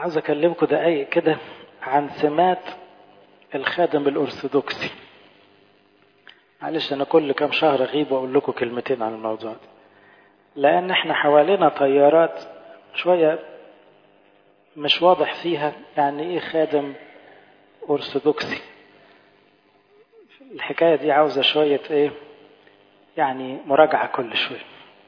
عاوز اكلمكم دقايق كده عن سمات الخادم الارثوذكسي معلش انا كل كام شهر اغيب واقول لكم كلمتين عن الموضوع ده لان احنا حوالينا تيارات شويه مش واضح فيها يعني ايه خادم ارثوذكسي الحكايه دي عاوزه شويه ايه يعني مراجعه كل شويه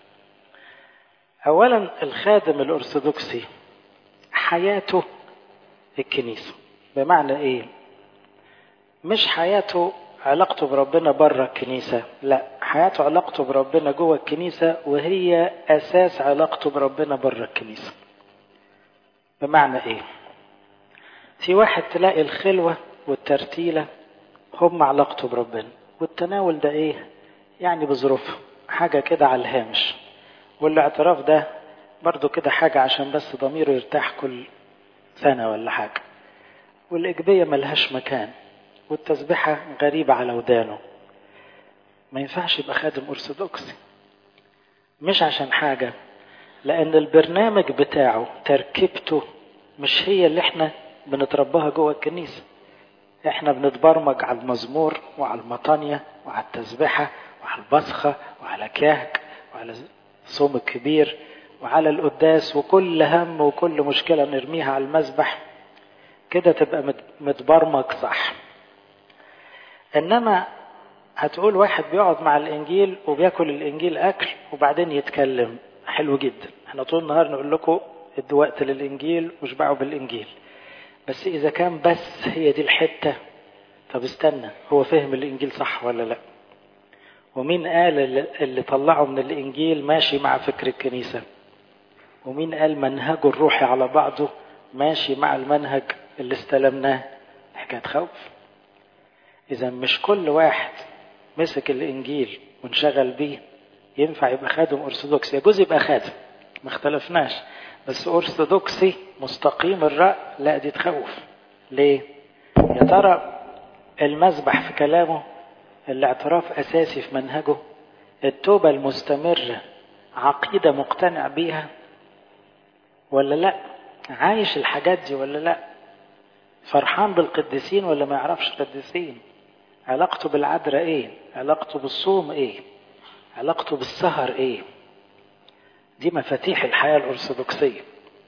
اولا الخادم الارثوذكسي حياته الكنيسه بمعنى ايه مش حياته علاقته بربنا بره الكنيسة لا حياته علاقته بربنا جوه الكنيسة وهي أساس علاقته بربنا بره الكنيسة بمعنى إيه في واحد تلاقي الخلوة والترتيلة هم علاقته بربنا والتناول ده إيه يعني بظروفه حاجة كده على الهامش والاعتراف ده برضو كده حاجة عشان بس ضميره يرتاح كل سنة ولا حاجة والإجبية ملهاش مكان والتسبيحة غريبة على ودانه ما ينفعش يبقى خادم أرثوذكسي مش عشان حاجة لأن البرنامج بتاعه تركيبته مش هي اللي احنا بنترباها جوه الكنيسة احنا بنتبرمج على المزمور وعلى المطانية وعلى التسبيحة وعلى البصخة وعلى كهك وعلى الصوم الكبير وعلى القداس وكل هم وكل مشكلة نرميها على المذبح كده تبقى متبرمج صح انما هتقول واحد بيقعد مع الانجيل وبياكل الانجيل اكل وبعدين يتكلم حلو جدا احنا طول النهار نقول لكم ادوا وقت للانجيل واشبعوا بالانجيل بس اذا كان بس هي دي الحته طب استنى هو فهم الانجيل صح ولا لا ومين قال اللي طلعه من الانجيل ماشي مع فكر الكنيسه ومين قال منهجه الروحي على بعضه ماشي مع المنهج اللي استلمناه حكايه خوف إذا مش كل واحد مسك الإنجيل وانشغل بيه ينفع يبقى خادم أرثوذكسي يجوز يبقى خادم ما اختلفناش بس أرثوذكسي مستقيم الرأي لا دي تخوف ليه؟ يا ترى المذبح في كلامه الاعتراف أساسي في منهجه التوبة المستمرة عقيدة مقتنع بيها ولا لا عايش الحاجات دي ولا لا فرحان بالقديسين ولا ما يعرفش قديسين علاقته بالعذراء ايه علاقته بالصوم ايه علاقته بالسهر ايه دي مفاتيح الحياة الأرثوذكسية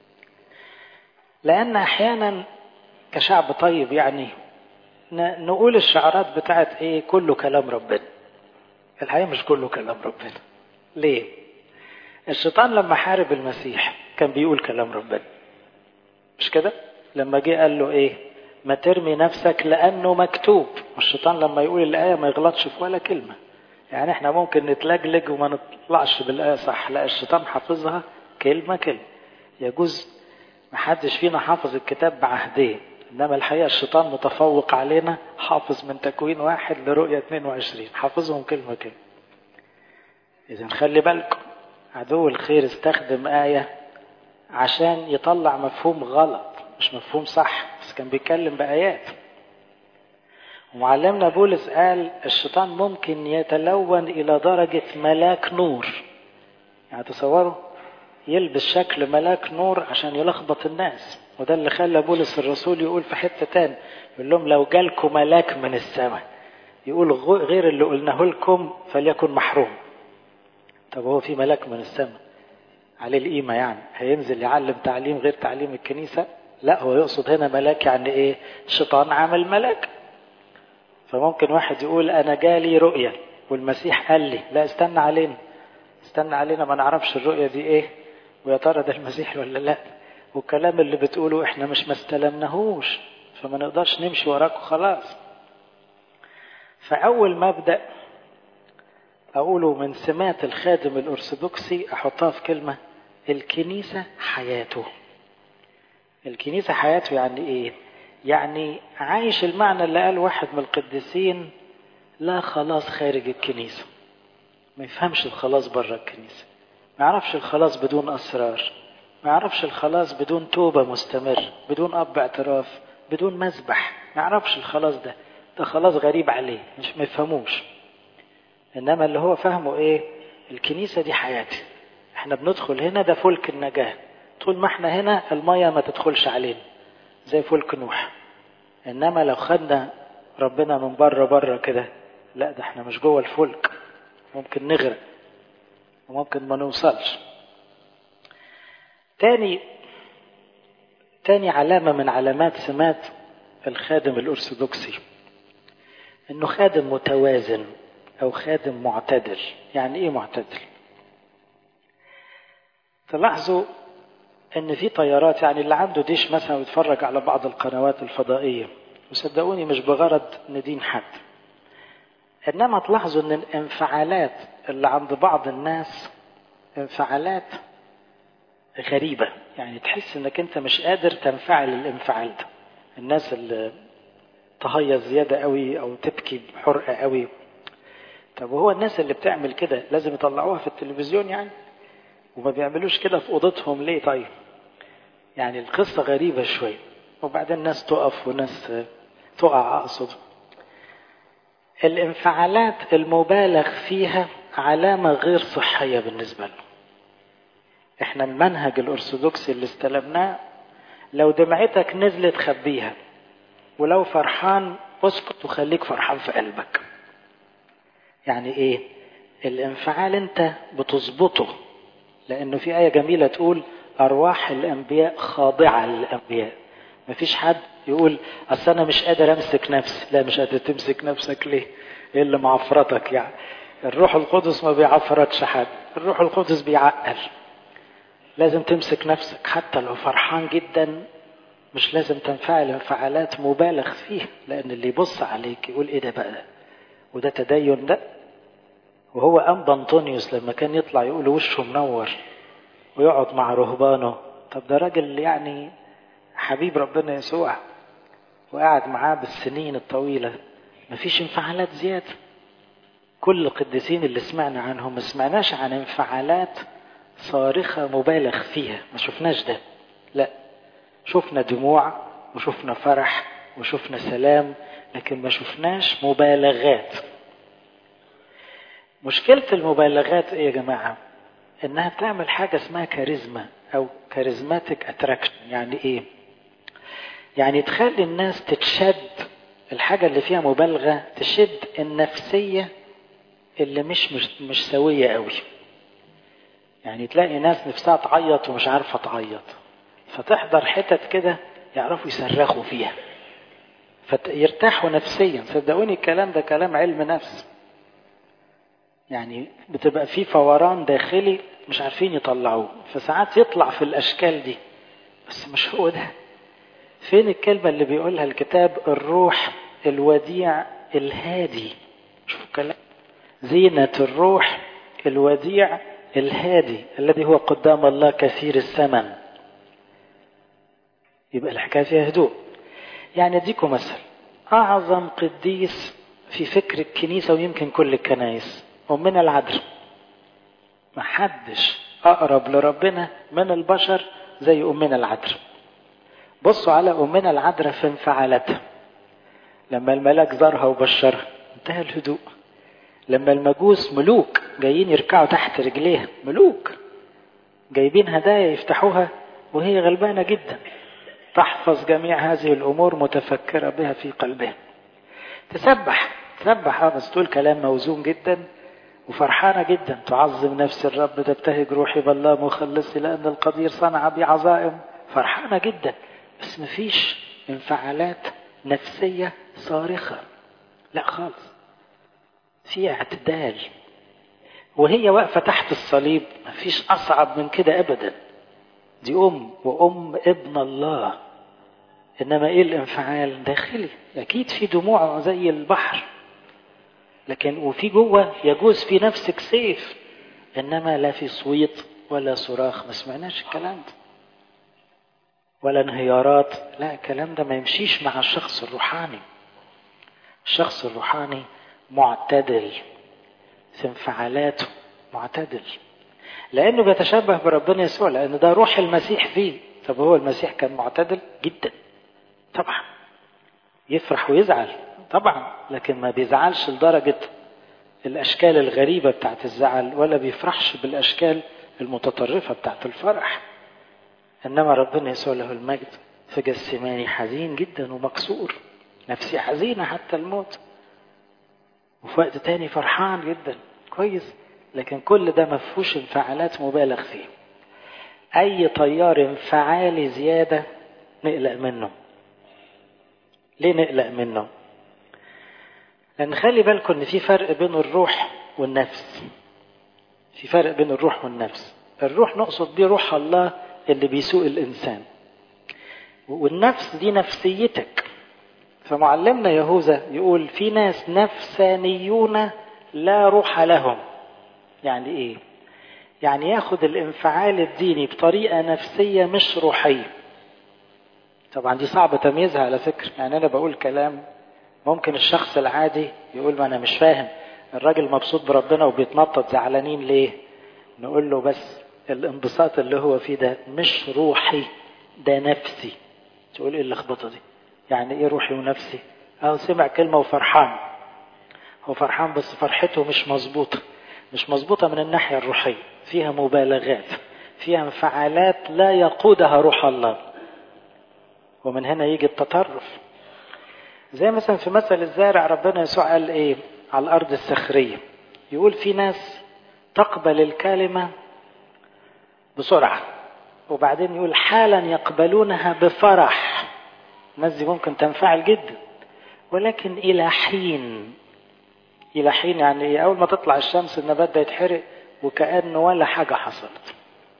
لأن أحيانا كشعب طيب يعني نقول الشعارات بتاعت ايه كله كلام ربنا الحقيقة مش كله كلام ربنا ليه الشيطان لما حارب المسيح كان بيقول كلام ربنا مش كده لما جه قال له ايه ما ترمي نفسك لانه مكتوب الشيطان لما يقول الايه ما يغلطش في ولا كلمه يعني احنا ممكن نتلجلج وما نطلعش بالايه صح لا الشيطان حافظها كلمه كلمه يجوز ما حدش فينا حافظ الكتاب بعهدين انما الحقيقه الشيطان متفوق علينا حافظ من تكوين واحد لرؤيه 22 حافظهم كلمه كلمه اذا خلي بالكم عدو الخير استخدم ايه عشان يطلع مفهوم غلط مش مفهوم صح بس كان بيتكلم بآيات ومعلمنا بولس قال الشيطان ممكن يتلون إلى درجة ملاك نور يعني تصوروا يلبس شكل ملاك نور عشان يلخبط الناس وده اللي خلى بولس الرسول يقول في حتة تاني يقول لهم لو جالكم ملاك من السماء يقول غير اللي قلناه لكم فليكن محروم طب هو في ملاك من السماء عليه القيمة يعني هينزل يعلم تعليم غير تعليم الكنيسة لا هو يقصد هنا ملاك يعني ايه الشيطان عمل ملاك فممكن واحد يقول انا جالي رؤية والمسيح قال لي لا استنى علينا استنى علينا ما نعرفش الرؤية دي ايه ويا ترى ده المسيح ولا لا والكلام اللي بتقوله احنا مش ما استلمناهوش فما نقدرش نمشي وراك خلاص فاول مبدأ اقوله من سمات الخادم الارثوذكسي احطها في كلمة الكنيسة حياته الكنيسة حياته يعني ايه يعني عايش المعنى اللي قال واحد من القديسين لا خلاص خارج الكنيسة ما يفهمش الخلاص بره الكنيسة ما يعرفش الخلاص بدون أسرار ما يعرفش الخلاص بدون توبة مستمر بدون أب اعتراف بدون مذبح ما يعرفش الخلاص ده ده خلاص غريب عليه مش ما يفهموش إنما اللي هو فهمه إيه الكنيسة دي حياتي احنا بندخل هنا ده فلك النجاة طول ما احنا هنا المية ما تدخلش علينا زي فلك نوح انما لو خدنا ربنا من بره بره كده لا ده احنا مش جوه الفلك ممكن نغرق وممكن ما نوصلش تاني تاني علامة من علامات سمات الخادم الأرثوذكسي إنه خادم متوازن أو خادم معتدل يعني إيه معتدل تلاحظوا إن في طيارات يعني اللي عنده ديش مثلا بيتفرج على بعض القنوات الفضائية وصدقوني مش بغرض ندين حد إنما تلاحظوا إن الانفعالات اللي عند بعض الناس انفعالات غريبة يعني تحس انك انت مش قادر تنفعل الانفعال ده الناس اللي تهيص زيادة قوي او تبكي بحرقة قوي طب وهو الناس اللي بتعمل كده لازم يطلعوها في التلفزيون يعني وما بيعملوش كده في اوضتهم ليه طيب يعني القصة غريبة شوية وبعدين ناس تقف وناس تقع اقصد الانفعالات المبالغ فيها علامة غير صحية بالنسبة له احنا المنهج الارثوذكسي اللي استلمناه لو دمعتك نزلت خبيها ولو فرحان اسكت وخليك فرحان في قلبك يعني ايه الانفعال انت بتظبطه لانه في ايه جميله تقول ارواح الانبياء خاضعه للانبياء مفيش حد يقول اصل انا مش قادر امسك نفسي لا مش قادر تمسك نفسك ليه ايه اللي معفرتك يعني الروح القدس ما بيعفرتش حد الروح القدس بيعقل لازم تمسك نفسك حتى لو فرحان جدا مش لازم تنفعل انفعالات مبالغ فيها لان اللي يبص عليك يقول ايه ده بقى وده تدين ده وهو انبا انطونيوس لما كان يطلع يقول وشه منور ويقعد مع رهبانه طب ده راجل يعني حبيب ربنا يسوع وقعد معاه بالسنين الطويله مفيش انفعالات زياده كل القديسين اللي سمعنا عنهم ما سمعناش عن انفعالات صارخة مبالغ فيها ما شفناش ده لا شفنا دموع وشفنا فرح وشفنا سلام لكن ما شفناش مبالغات مشكلة المبالغات ايه يا جماعة انها بتعمل حاجة اسمها كاريزما او كاريزماتيك اتراكشن يعني ايه يعني تخلي الناس تتشد الحاجة اللي فيها مبالغة تشد النفسية اللي مش مش, مش سوية قوي يعني تلاقي ناس نفسها تعيط ومش عارفة تعيط فتحضر حتت كده يعرفوا يصرخوا فيها فيرتاحوا نفسيا صدقوني الكلام ده كلام علم نفس يعني بتبقى في فوران داخلي مش عارفين يطلعوه فساعات يطلع في الاشكال دي بس مش هو ده فين الكلمة اللي بيقولها الكتاب الروح الوديع الهادي شوف الكلام زينة الروح الوديع الهادي الذي هو قدام الله كثير الثمن يبقى الحكاية فيها هدوء يعني اديكم مثل أعظم قديس في فكر الكنيسة ويمكن كل الكنائس أمنا العذراء ما حدش أقرب لربنا من البشر زي أمنا العذراء بصوا على أمنا العذراء في انفعالاتها لما الملاك زارها وبشرها انتهى الهدوء لما المجوس ملوك جايين يركعوا تحت رجليها ملوك جايبين هدايا يفتحوها وهي غلبانة جدا تحفظ جميع هذه الأمور متفكرة بها في قلبها تسبح تسبح اه بس تقول كلام موزون جدا وفرحانة جدا تعظم نفس الرب تبتهج روحي بالله مخلصي لأن القدير صنع بي عظائم فرحانة جدا بس مفيش انفعالات نفسية صارخة لا خالص في اعتدال وهي واقفة تحت الصليب مفيش أصعب من كده أبدا دي أم وأم ابن الله إنما إيه الانفعال داخلي أكيد في دموع زي البحر لكن وفي جوه يجوز في نفسك سيف إنما لا في صويت ولا صراخ ما سمعناش الكلام ده ولا انهيارات لا الكلام ده ما يمشيش مع الشخص الروحاني الشخص الروحاني معتدل في انفعالاته معتدل لانه بيتشبه بربنا يسوع لان ده روح المسيح فيه طب هو المسيح كان معتدل جدا طبعا يفرح ويزعل طبعا لكن ما بيزعلش لدرجة الأشكال الغريبة بتاعت الزعل ولا بيفرحش بالأشكال المتطرفة بتاعت الفرح إنما ربنا يسوع له المجد في جسماني حزين جدا ومكسور نفسي حزينة حتى الموت وفي وقت تاني فرحان جدا كويس لكن كل ده مفهوش انفعالات مبالغ فيه أي طيار انفعالي زيادة نقلق منه ليه نقلق منه لأن خلي بالكم إن في فرق بين الروح والنفس في فرق بين الروح والنفس الروح نقصد بيه روح الله اللي بيسوق الإنسان والنفس دي نفسيتك فمعلمنا يهوذا يقول في ناس نفسانيون لا روح لهم يعني ايه يعني ياخد الانفعال الديني بطريقه نفسيه مش روحيه طبعا دي صعب تمييزها على فكره يعني انا بقول كلام ممكن الشخص العادي يقول ما انا مش فاهم الراجل مبسوط بربنا وبيتنطط زعلانين ليه نقول له بس الانبساط اللي هو فيه ده مش روحي ده نفسي تقول ايه اللخبطه دي يعني ايه روحي ونفسي اه سمع كلمه وفرحان هو فرحان بس فرحته مش مظبوطه مش مظبوطه من الناحيه الروحيه فيها مبالغات فيها انفعالات لا يقودها روح الله ومن هنا يجي التطرف زي مثلا في مثل الزارع ربنا يسوع قال ايه على الارض الصخريه يقول في ناس تقبل الكلمه بسرعه وبعدين يقول حالا يقبلونها بفرح الناس دي ممكن تنفعل جدا ولكن الى حين الى حين يعني ايه اول ما تطلع الشمس النبات ده يتحرق وكانه ولا حاجه حصلت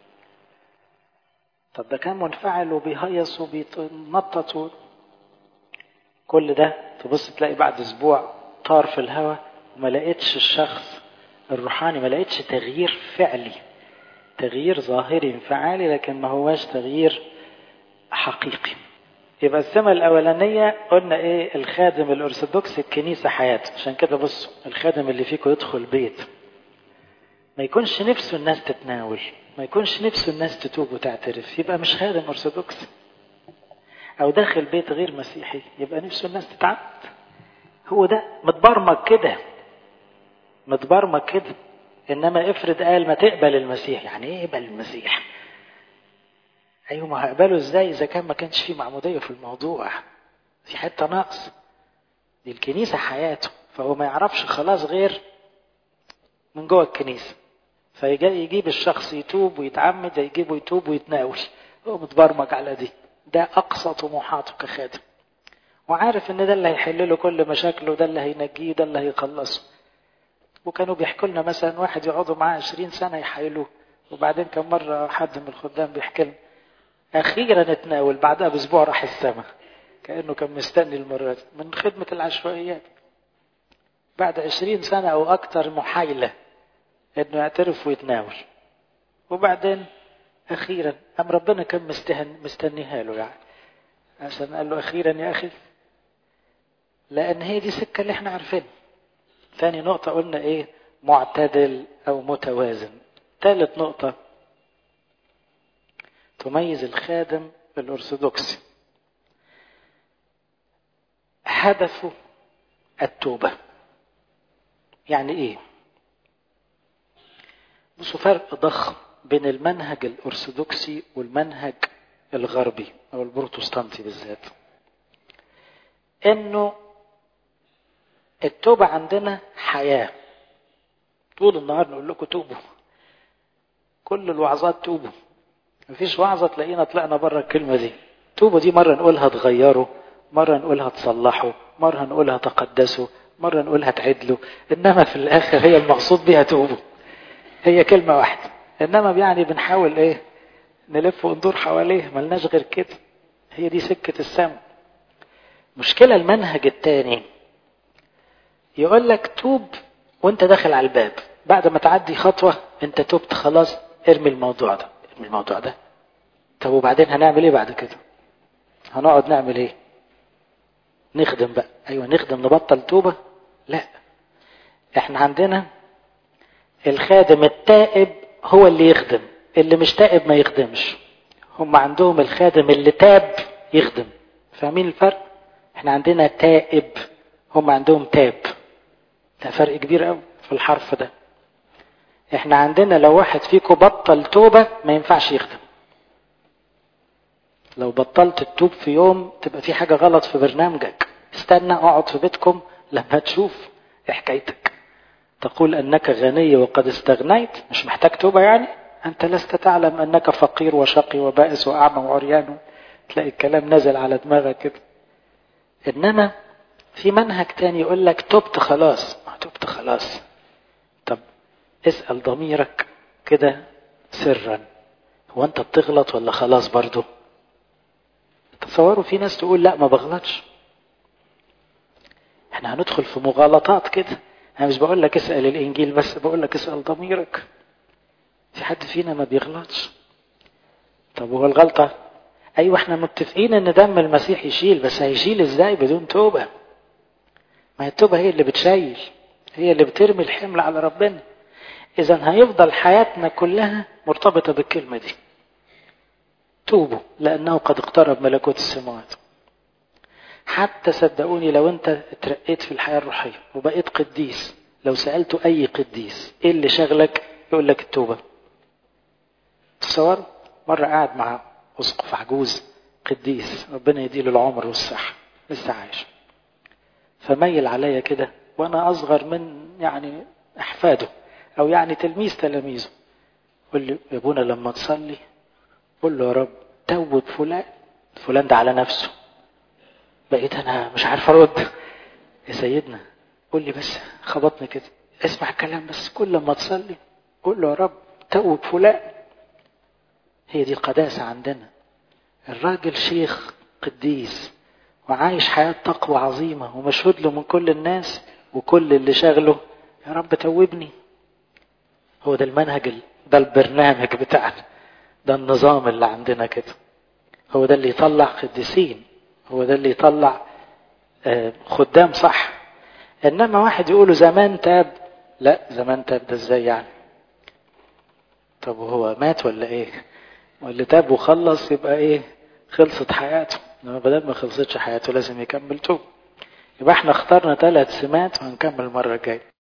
طب ده كان منفعل وبيهيص وبيتنطط و... كل ده تبص تلاقي بعد اسبوع طار في الهواء وما لقيتش الشخص الروحاني ما لقيتش تغيير فعلي تغيير ظاهري انفعالي لكن ما هواش تغيير حقيقي يبقى السمة الأولانية قلنا إيه الخادم الأرثوذكس الكنيسة حياته عشان كده بصوا الخادم اللي فيكم يدخل بيت ما يكونش نفسه الناس تتناول ما يكونش نفسه الناس تتوب وتعترف يبقى مش خادم أرثوذكس أو داخل بيت غير مسيحي يبقى نفسه الناس تتعبد هو ده متبرمج كده متبرمج كده إنما افرض قال ما تقبل المسيح يعني إيه يقبل المسيح ايوه ما هقبله ازاي اذا كان ما كانش في معموديه في الموضوع في حته ناقص دي الكنيسه حياته فهو ما يعرفش خلاص غير من جوه الكنيسه فيجيب الشخص يتوب ويتعمد يجيبه يتوب ويتناول هو متبرمج على دي ده اقصى طموحاته كخادم وعارف ان ده اللي هيحل له كل مشاكله وده اللي هينجيه ده اللي هيخلصه وكانوا بيحكوا لنا مثلا واحد يقعدوا معاه 20 سنه يحايلوه وبعدين كم مره حد من الخدام بيحكي لنا أخيرا اتناول بعدها بأسبوع راح السماء كأنه كان مستني المرة دي من خدمة العشوائيات بعد عشرين سنة أو أكثر محايلة إنه يعترف ويتناول وبعدين أخيرا أم ربنا كان مستهن مستنيها له يعني عشان قال له أخيرا يا أخي لأن هي دي السكة اللي احنا عارفينها ثاني نقطة قلنا إيه معتدل أو متوازن ثالث نقطة تميز الخادم الأرثوذكسي هدفه التوبة يعني إيه؟ بصوا فرق ضخم بين المنهج الأرثوذكسي والمنهج الغربي أو البروتستانتي بالذات إنه التوبة عندنا حياة طول النهار نقول لكم توبوا كل الوعظات توبوا مفيش وعظة تلاقينا طلعنا بره الكلمة دي توبوا دي مرة نقولها تغيروا مرة نقولها تصلحوا مرة نقولها تقدسوا مرة نقولها تعدلوا إنما في الآخر هي المقصود بها توبوا هي كلمة واحدة إنما يعني بنحاول إيه نلف وندور حواليه ملناش غير كده هي دي سكة السم مشكلة المنهج التاني يقول لك توب وانت داخل على الباب بعد ما تعدي خطوة انت توبت خلاص ارمي الموضوع ده ارمي الموضوع ده طب وبعدين هنعمل ايه بعد كده هنقعد نعمل ايه نخدم بقى ايوه نخدم نبطل توبة لا احنا عندنا الخادم التائب هو اللي يخدم اللي مش تائب ما يخدمش هم عندهم الخادم اللي تاب يخدم فاهمين الفرق احنا عندنا تائب هم عندهم تاب ده فرق كبير قوي في الحرف ده احنا عندنا لو واحد فيكم بطل توبة ما ينفعش يخدم لو بطلت تتوب في يوم تبقى في حاجة غلط في برنامجك استنى اقعد في بيتكم لما تشوف حكايتك تقول انك غني وقد استغنيت مش محتاج توبة يعني انت لست تعلم انك فقير وشقي وبائس واعمى وعريان تلاقي الكلام نزل على دماغك كده انما في منهج تاني يقول لك تبت خلاص تبت خلاص طب اسأل ضميرك كده سرا هو انت بتغلط ولا خلاص برضو تصوروا في ناس تقول لا ما بغلطش احنا هندخل في مغالطات كده انا مش بقول لك اسأل الانجيل بس بقول لك اسأل ضميرك في حد فينا ما بيغلطش طب هو الغلطة ايوه احنا متفقين ان دم المسيح يشيل بس هيشيل ازاي بدون توبة ما هي التوبة هي اللي بتشيل هي اللي بترمي الحمل على ربنا اذا هيفضل حياتنا كلها مرتبطة بالكلمة دي توبوا لانه قد اقترب ملكوت السماوات حتى صدقوني لو انت اترقيت في الحياة الروحية وبقيت قديس لو سألته اي قديس ايه اللي شغلك يقول لك التوبة تصور مرة قاعد مع اسقف عجوز قديس ربنا يديله العمر والصحة لسه عايش فميل عليا كده وانا اصغر من يعني احفاده او يعني تلميذ تلاميذه قول لي يا ابونا لما تصلي قول له يا رب توب فلان فلان ده على نفسه بقيت انا مش عارف ارد يا سيدنا قول لي بس خبطني كده اسمع الكلام بس كل ما تصلي قول له يا رب توب فلان هي دي القداسة عندنا الراجل شيخ قديس وعايش حياة تقوى عظيمة ومشهود له من كل الناس وكل اللي شغله يا رب توبني هو ده المنهج ده البرنامج بتاعنا ده النظام اللي عندنا كده هو ده اللي يطلع قديسين هو ده اللي يطلع خدام صح انما واحد يقوله زمان تاب لا زمان تاب ده ازاي يعني طب وهو مات ولا ايه واللي تاب وخلص يبقى ايه خلصت حياته انما بدل ما خلصتش حياته لازم يكمل توب يبقى احنا اخترنا ثلاث سمات وهنكمل المره الجايه